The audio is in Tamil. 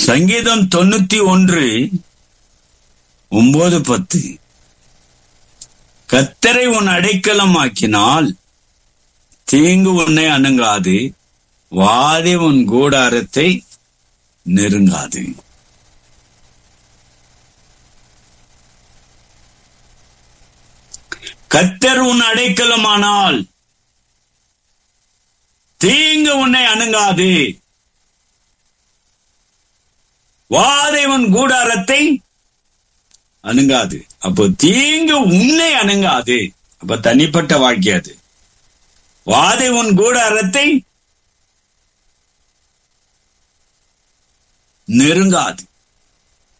சங்கீதம் தொண்ணூத்தி ஒன்று ஒன்பது பத்து கத்தரை உன் அடைக்கலமாக்கினால் தீங்கு உன்னை அணுகாது வாதி உன் கூடாரத்தை நெருங்காது கத்தர் உன் அடைக்கலமானால் தீங்கு உன்னை அணுகாது வாதை உன் கூடாரத்தை அணுகாது அப்போ தீங்கு உன்னை அணுகாது அப்ப தனிப்பட்ட வாழ்க்கை அது வாதை உன் கூடாரத்தை நெருங்காது